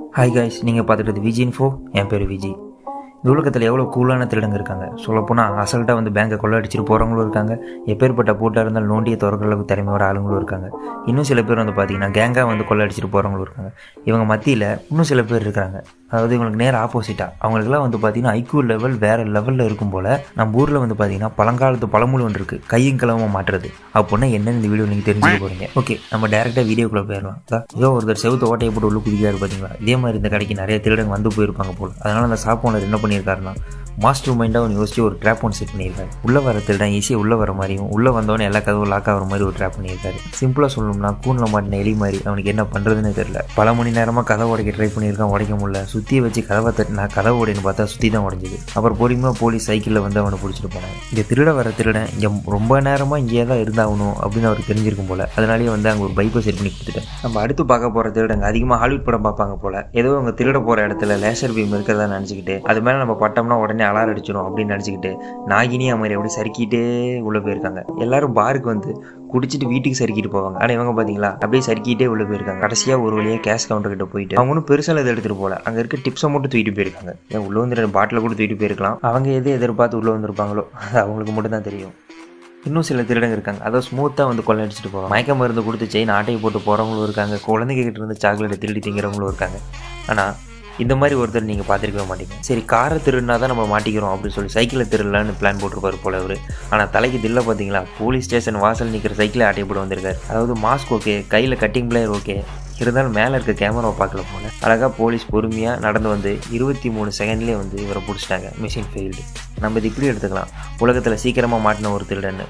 Hi guys நீங்கள் பார்த்துட்டு Viji info என் பேர் விஜி இந்த உலகத்தில் எவ்வளோ கூலான திருடங்க இருக்காங்க சொல்லப்போனால் அசல்ட்டாக வந்து பேங்கை கொள்ளடிச்சிட்டு போகிறவங்களும் இருக்காங்க எப்பேற்பட்ட பூட்டாக இருந்தாலும் நோண்டியை திறக்கிற அளவுக்கு திறமையோட ஆளுங்களும் இருக்காங்க இன்னும் சில பேர் வந்து பார்த்தீங்கன்னா கேங்காக வந்து கொள்ளடிச்சிட்டு போகிறவங்களும் இருக்காங்க இவங்க மத்தியில் இன்னும் சில பேர் இருக்காங்க அதாவது இவங்களுக்கு நேர் ஆப்போசிட்டாக அவங்களுக்குலாம் வந்து பார்த்தீங்கன்னா ஐக்யூ லெவல் வேறு லெவலில் இருக்கும் போல் நம்ம ஊரில் வந்து பார்த்தீங்கன்னா பழங்காலத்து பழமொழி ஒன்று இருக்குது கையும் கிளம்ப மாட்டுறது அப்படின்னா என்னன்னு இந்த வீடியோ நீங்கள் தெரிஞ்சுக்க போகிறீங்க ஓகே நம்ம டேரெக்டாக வீடியோக்குள்ளே போயிடலாம் அதான் ஏதோ ஒருத்தர் செவுத்து ஓட்டையை போட்டு உள்ள குதிக்காரு பார்த்தீங்களா இதே மாதிரி இந்த கடைக்கு நிறைய திருடங்க வந்து போயிருப்பாங்க போல் அதனால் அந்த ஷாப் ஓனர் என்ன பண்ணியிருக்காருன்னா மாஸ்டர் மைண்டாக ஒன்று யோசிச்சு ஒரு ட்ராப் ஒன்று செட் பண்ணியிருக்காரு உள்ளே வர திருடன் ஈஸியாக உள்ளே வர மாதிரியும் உள்ளே வந்தவொடனே எல்லா கதவும் லாக் ஆகிற மாதிரி ஒரு ட்ராப் பண்ணியிருக்காரு சிம்பிளாக சொல்லணும்னா கூனில் மாட்டின எலி மாதிரி அவனுக்கு என்ன பண்ணுறதுன்னு தெரியல பல மணி நேரமாக கதவை உடைக்க ட்ரை பண்ணியிருக்கான் உடைக்க முடியல சுற்றி வச்சு கதவை தட்டினா கதவை உடைன்னு பார்த்தா சுற்றி தான் உடைஞ்சது அப்புறம் பொறுமையாக போலீஸ் சைக்கிளில் வந்து அவனை பிடிச்சிட்டு போனாங்க இங்கே திருட வர திருடன் இங்கே ரொம்ப நேரமாக இங்கேயே தான் இருந்தாகணும் அப்படின்னு அவருக்கு தெரிஞ்சிருக்கும் போல அதனாலேயே வந்து அங்கே ஒரு பைப்பை செட் பண்ணி கொடுத்துட்டேன் நம்ம அடுத்து பார்க்க போகிற திருடங்க அதிகமாக ஹாலிவுட் படம் பார்ப்பாங்க போல ஏதோ அவங்க திருட போகிற இடத்துல லேசர் பீம் இருக்கிறதா நினச்சிக்கிட்டு அது மேலே நம்ம பட்டோம்னா உடனே அலார் அடிச்சிடும் அப்படின்னு நினச்சிக்கிட்டு நாகினியா மாதிரி அப்படி சறுக்கிட்டே உள்ளே போயிருக்காங்க எல்லாரும் பாருக்கு வந்து குடிச்சிட்டு வீட்டுக்கு சறுக்கிட்டு போவாங்க ஆனால் இவங்க பார்த்தீங்களா அப்படியே சறுக்கிட்டே உள்ளே போயிருக்காங்க கடைசியாக ஒரு வழியாக கேஷ் கவுண்டர் கிட்ட போயிட்டு அவங்க ஒன்றும் பெருசாக எதை எடுத்துகிட்டு போகல அங்கே இருக்க டிப்ஸை மட்டும் தூக்கிட்டு போயிருக்காங்க ஏன் உள்ளே வந்து ரெண்டு பாட்டில் கூட தூக்கிட்டு போயிருக்கலாம் அவங்க எதை எதிர்பார்த்து உள்ளே வந்திருப்பாங்களோ அது அவங்களுக்கு மட்டும் தான் தெரியும் இன்னும் சில திருடங்க இருக்காங்க அதை ஸ்மூத்தாக வந்து கொள்ளடிச்சிட்டு போவாங்க மயக்க மருந்து கொடுத்து செயின் ஆட்டையை போட்டு போகிறவங்களும் இருக்காங்க குழந்தைங்க கிட்ட இருந்து சாக்லேட்டை திருடி திங்கிறவங்களும் இருக்காங்க ஆனால் இந்த மாதிரி ஒருத்தர் நீங்கள் பார்த்துருக்கவே மாட்டீங்க சரி காரை திருடினா தான் நம்ம மாட்டிக்கிறோம் அப்படின்னு சொல்லி சைக்கிளை திருடலான்னு பிளான் போட்டிருப்பாரு போல அவர் ஆனால் தலைக்கு தில்ல பார்த்தீங்களா போலீஸ் ஸ்டேஷன் வாசல் நிற்கிற சைக்கிளை ஆட்டையை போட்டு வந்திருக்காரு அதாவது மாஸ்க் ஓகே கையில் கட்டிங் பிளேயர் ஓகே இருந்தாலும் மேலே இருக்க கேமராவை பார்க்கல போல அழகாக போலீஸ் பொறுமையாக நடந்து வந்து இருபத்தி மூணு செகண்ட்லேயே வந்து இவரை பிடிச்சிட்டாங்க மிஷின் ஃபெயில்டு நம்ம இது இப்படி எடுத்துக்கலாம் உலகத்தில் சீக்கிரமாக மாட்டின ஒரு திருடன்னு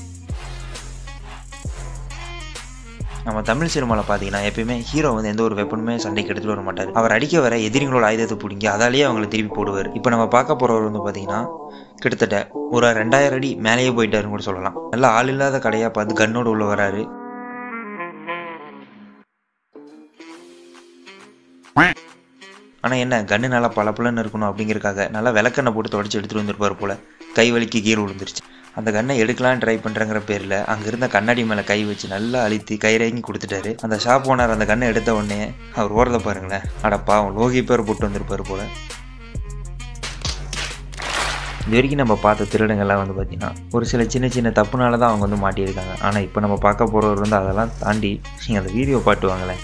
நம்ம தமிழ் சினிமாவில் பார்த்தீங்கன்னா எப்பயுமே ஹீரோ வந்து எந்த ஒரு வெப்பனுமே சண்டைக்கு எடுத்துகிட்டு வர மாட்டார் அவர் அடிக்க வர எதிரிகளோட ஆயுதத்தை பிடிங்கி அதாலேயே அவங்கள திருப்பி போடுவார் இப்போ நம்ம பார்க்க போகிறவர் வந்து பார்த்தீங்கன்னா கிட்டத்தட்ட ஒரு ரெண்டாயிரம் அடி மேலேயே போயிட்டாருன்னு கூட சொல்லலாம் நல்லா ஆள் இல்லாத கடையாக பார்த்து கன்னோடு உள்ள வராரு ஆனால் என்ன கன்று நல்லா பளபளன்னு இருக்கணும் அப்படிங்கிறக்காக நல்லா விளக்கெண்ணை போட்டு தொடச்சி எடுத்துகிட்டு வந்திருப்பார் போல் கை வலிக்கு கீழே விழுந்துருச்சு அந்த கண்ணை எடுக்கலான்னு ட்ரை பண்ணுறங்கிற பேரில் அங்கே இருந்த கண்ணாடி மேலே கை வச்சு நல்லா அழுத்தி கைரங்கி கொடுத்துட்டாரு அந்த ஷாப் ஓனர் அந்த கண்ணை எடுத்த உடனே அவர் ஓரத பாருங்களேன் அடப்பா அவன் லோகி பேர் போட்டு வந்திருப்பார் போல் இது வரைக்கும் நம்ம பார்த்த திருடங்கள்லாம் வந்து பார்த்திங்கன்னா ஒரு சில சின்ன சின்ன தப்புனால தான் அவங்க வந்து மாட்டியிருக்காங்க ஆனால் இப்போ நம்ம பார்க்க போகிறவர் வந்து அதெல்லாம் தாண்டி நீங்கள் அந்த வீடியோ பாட்டுவாங்களேன்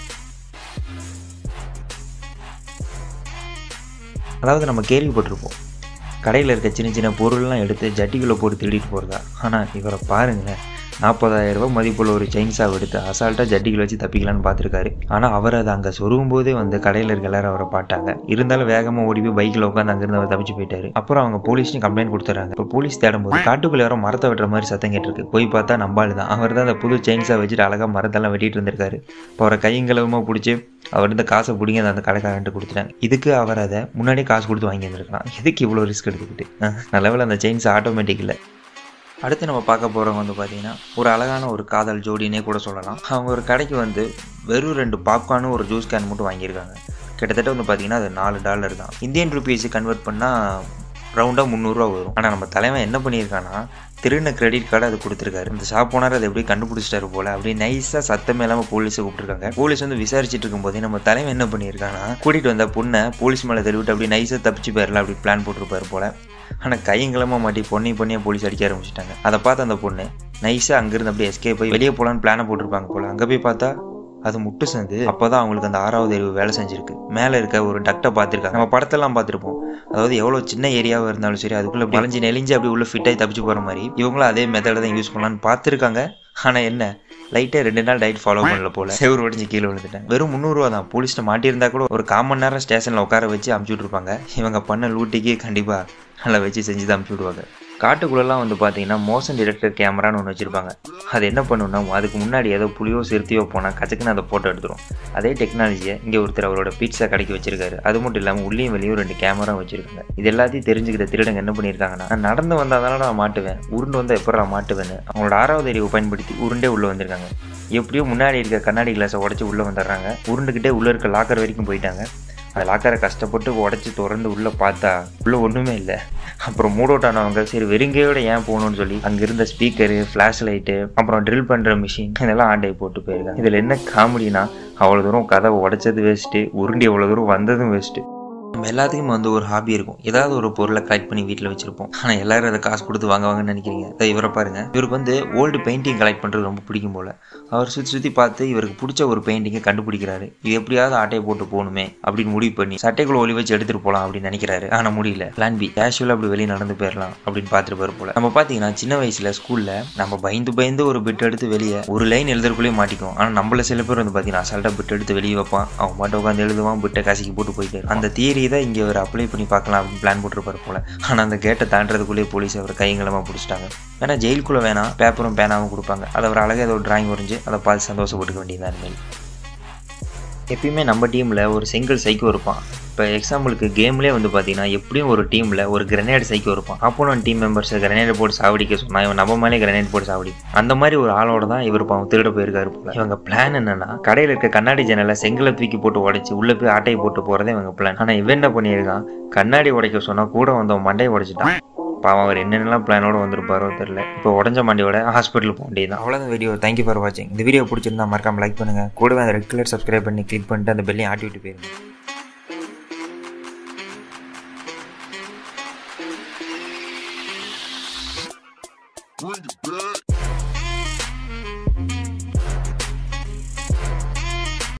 அதாவது நம்ம கேள்விப்பட்டிருப்போம் கடையில் இருக்க சின்ன சின்ன பொருள்லாம் எடுத்து ஜட்டிக்குள்ளே போட்டு திருடிட்டு போகிறதா ஆனால் இவரை பாருங்களேன் நாற்பதாயிரம் ரூபாய் மதிப்புள்ள ஒரு செயின் சாவ் எடுத்து அசால்ட்டாக ஜட்டிகள் வச்சு தப்பிக்கலான்னு பார்த்துருக்காரு ஆனால் அவர் அதை அங்கே சொருகும் போதே வந்து கடையில் இருக்க எல்லாரும் அவரை பார்த்தாங்க இருந்தாலும் வேகமாக ஓடி போய் பைக்கில் உட்காந்து அங்கேருந்து அவர் தப்பிச்சு போயிட்டாரு அப்புறம் அவங்க போலீஸ்னு கம்ப்ளைண்ட் கொடுத்துறாங்க இப்போ போலீஸ் தேடும்போது காட்டுக்குள்ள யாரோ மரத்தை வெட்டுற மாதிரி சத்தம் கேட்டிருக்கு போய் பார்த்தா நம்பாள் தான் அவர் தான் அந்த புது செயின் சாவ் வச்சுட்டு அழகாக மரத்தெல்லாம் வெட்டிட்டு இருந்திருக்காரு இப்போ அவரை கையங்களவுமா பிடிச்சி அவர் இருந்த காசை பிடிங்க அந்த கடைக்காரன்ட்டு கொடுத்துட்டாங்க இதுக்கு அவர் அதை முன்னாடியே காசு கொடுத்து வாங்கி வந்திருக்கலாம் எதுக்கு இவ்வளோ ரிஸ்க் எடுத்துக்கிட்டு நல்லவேளை அந்த செயின்ஸ் ஆட்டோமேட்டிக் இல்லை அடுத்து நம்ம பார்க்க போகிறவங்க வந்து பார்த்தீங்கன்னா ஒரு அழகான ஒரு காதல் ஜோடினே கூட சொல்லலாம் அவங்க ஒரு கடைக்கு வந்து வெறும் ரெண்டு பாப்கார்னும் ஒரு ஜூஸ் கேன் மட்டும் வாங்கியிருக்காங்க கிட்டத்தட்ட வந்து பார்த்தீங்கன்னா அது நாலு டாலர் தான் இந்தியன் ருபீஸ் கன்வெர்ட் பண்ணால் ரவுண்டாக முந்நூறுரூவா வரும் ஆனால் நம்ம தலைவன் என்ன பண்ணியிருக்கான்னா திருடின கிரெடிட் கார்டு அது கொடுத்துருக்காரு இந்த ஷாப் ஓனர் அதை எப்படி கண்டுபிடிச்சிட்டாரு போல அப்படி நைஸாக சத்தமே இல்லாமல் போலீஸை கூப்பிட்டுருக்காங்க போலீஸ் வந்து விசாரிச்சுட்டு இருக்கும்போதே நம்ம தலைவன் என்ன பண்ணியிருக்காங்கன்னா கூட்டிகிட்டு வந்த பொண்ணை போலீஸ் மேலே தருவிட்டு அப்படி நைஸாக தப்பிச்சு போயிடலாம் அப்படி பிளான் போட்டிருப்பாரு போல ஆனால் கையங்கிழமா மாட்டி பொண்ணை பொண்ணையை போலீஸ் அடிக்க ஆரம்பிச்சிட்டாங்க அதை பார்த்து அந்த பொண்ணு நைஸாக அங்கேருந்து அப்படியே எஸ்கே போய் வெளியே போகலான்னு பிளானை போட்டிருப்பாங்க போல அங்கே போய் பார்த்தா அது முட்டு சேர்ந்து அப்போதான் அவங்களுக்கு அந்த ஆறாவது அறிவு வேலை செஞ்சிருக்கு மேலே இருக்க ஒரு டக்டை பார்த்துருக்காங்க நம்ம படத்தெல்லாம் பார்த்துருப்போம் அதாவது எவ்வளோ சின்ன ஏரியாவாக இருந்தாலும் சரி அதுக்குள்ளே வளைஞ்சு நெளிஞ்சு அப்படி உள்ள ஃபிட்டாகி தப்பிச்சு போகிற மாதிரி இவங்களும் அதே மெத்தடை தான் யூஸ் பண்ணலான்னு பார்த்துருக்காங்க ஆனால் என்ன லைட்டாக ரெண்டு நாள் டயட் ஃபாலோ பண்ணல போல செவ்வறு உடஞ்சி கீழே விழுந்துட்டேன் வெறும் முந்நூறுவா தான் போலீஸ்ட்ட மாட்டியிருந்தா கூட ஒரு காமன் நேரம் ஸ்டேஷனில் உட்கார வச்சு அமுச்சு விட்ருப்பாங்க இவங்க பண்ண லூட்டிக்கு கண்டிப்பாக நல்லா வச்சு செஞ்சு தான் அமுச்சு விடுவாங்க காட்டுக்குள்ளெல்லாம் வந்து பார்த்தீங்கன்னா மோஷன் டிடெக்டர் கேமரான்னு ஒன்று வச்சுருப்பாங்க அது என்ன பண்ணுன்னா அதுக்கு முன்னாடி ஏதோ புளியோ சிறுத்தையோ போனால் கச்சக்குன்னு அதை ஃபோட்டோ எடுத்துரும் அதே டெக்னாலஜியை இங்கே ஒருத்தர் அவரோட பீட்சா கடைக்கு வச்சிருக்காரு அது மட்டும் இல்லாமல் உள்ளேயும் வெளியும் ரெண்டு கேமரா வச்சிருக்காங்க இது எல்லாத்தையும் தெரிஞ்சுக்கிற திருடங்க என்ன பண்ணியிருக்காங்கன்னா நான் நடந்து வந்தால் தானே நான் மாட்டுவேன் உருண்டு வந்தால் எப்போ நான் மாட்டுவேன்னு அவங்களோட ஆறாவது அறிவை பயன்படுத்தி உருண்டே உள்ளே வந்திருக்காங்க எப்படியோ முன்னாடி இருக்க கண்ணாடி கிளாஸை உடச்சி உள்ளே வந்துடுறாங்க உருண்டுக்கிட்டே உள்ளே இருக்க லாக்கர் வரைக்கும் போயிட்டாங்க அந்த லாக்கரை கஷ்டப்பட்டு உடச்சி திறந்து உள்ளே பார்த்தா உள்ளே ஒன்றுமே இல்லை அப்புறம் மூட் அவுட் ஆனவங்க சரி வெறுங்கையோட ஏன் போகணும்னு சொல்லி அங்கே இருந்த ஸ்பீக்கரு ஃப்ளாஷ் லைட்டு அப்புறம் ட்ரில் பண்ணுற மிஷின் இதெல்லாம் ஆண்டை போட்டு போயிருக்காங்க இதில் என்ன காமெடினா அவ்வளோ தூரம் கதவை உடைச்சது வேஸ்ட்டு உருண்டி அவ்வளோ தூரம் வந்ததும் வேஸ்ட்டு நம்ம எல்லாத்துக்கும் வந்து ஒரு ஹாபி இருக்கும் ஏதாவது ஒரு பொருளை கலெக்ட் பண்ணி வீட்டில் வச்சிருப்போம் ஆனால் எல்லாரும் அதை காசு கொடுத்து வாங்க வாங்கன்னு நினைக்கிறீங்க அதை இவரை பாருங்க இவருக்கு வந்து ஓல்டு பெயிண்டிங் கலெக்ட் பண்ணுறது ரொம்ப பிடிக்கும் போல அவர் சுற்றி சுற்றி பார்த்து இவருக்கு பிடிச்ச ஒரு பெயிண்டிங்கை கண்டுபிடிக்கிறாரு இது எப்படியாவது ஆட்டையை போட்டு போகணுமே அப்படின்னு முடிவு பண்ணி சட்டைக்குள்ள ஒளி வச்சு எடுத்துட்டு போகலாம் அப்படின்னு நினைக்கிறாரு ஆனால் முடியல பிளான் பி கேஷுவலாக அப்படி வெளியே நடந்து போயிடலாம் அப்படின்னு பார்த்துட்டு போகிற போல நம்ம பார்த்தீங்கன்னா சின்ன வயசுல ஸ்கூலில் நம்ம பயந்து பயந்து ஒரு பிட் எடுத்து வெளியே ஒரு லைன் எழுதுறதுக்குள்ளே மாட்டிக்கும் ஆனால் நம்மள சில பேர் வந்து பார்த்தீங்கன்னா அசால்ட்டாக பிட் எடுத்து வெளியே வைப்பான் அவன் மட்டும் உட்காந்து எழுதுவான் பிட்டை காசிக்கு போட்டு போயிட்டு இருப்பான். அந்த தியரி தான் இங்கே அவர் அப்ளை பண்ணி பார்க்கலாம் அப்படின்னு பிளான் போட்டிருப்பாரு போல ஆனால் அந்த கேட்டை தாண்டறதுக்குள்ளேயே போலீஸ் அவர் கைங்களமாக பிடிச்சிட்டாங்க வேணா ஜெயிலுக்குள்ளே வேணாம் பேப்பரும் பேனாவும் கொடுப்பாங்க அதை அவர் அழகாக ஏதோ டிராயிங் வரைஞ்சு அதை பார்த்து சந்தோஷப்பட்டுக்க வேண்டியதான் இனிமேல் எப்பயுமே நம்ம டீமில் ஒரு சிங்கிள் சைக்கோ இருப்பான் இப்போ எக்ஸாம்பிளுக்கு கேம்லேயே வந்து பார்த்தீங்கன்னா எப்படியும் ஒரு டீமில் ஒரு கிரனேட் சைக்கோ இருப்பான் அப்போனும் டீம் மெம்பர்ஸ் கிரனேட் போட்டு சாவடிக்க சொன்னா இவன் நம்ம மேலே கிரனேட் போட்டு சாவடி அந்த மாதிரி ஒரு ஆளோட தான் இவர் பாவம் திருட போயிருக்காரு போல இவங்க பிளான் என்னன்னா கடையில் இருக்க கண்ணாடி ஜன்னலை செங்கலை தூக்கி போட்டு உடைச்சு உள்ளே போய் ஆட்டையை போட்டு போகிறதே இவங்க பிளான் ஆனால் இவன் என்ன பண்ணியிருக்கான் கண்ணாடி உடைக்க சொன்னால் கூட வந்தவன் மண்டையை உடைச்சிட்டான் பாவம் அவர் என்னென்னலாம் பிளானோட வந்திருப்பாரோ தெரியல இப்போ உடஞ்ச மண்டியோட ஹாஸ்பிட்டல் போக வேண்டியது அவ்வளோதான் வீடியோ தேங்க்யூ ஃபார் வாட்சிங் இந்த வீடியோ பிடிச்சிருந்தா மறக்காம லைக் பண்ணுங்க கூடவே அந்த ரெட் கலர் சப்ஸ்கிரைப் பண்ணி கிளிக் பண்ணிட்டு அந்த பெல்லையும் ஆட்டி விட்டு போயிருங்க Bring it back.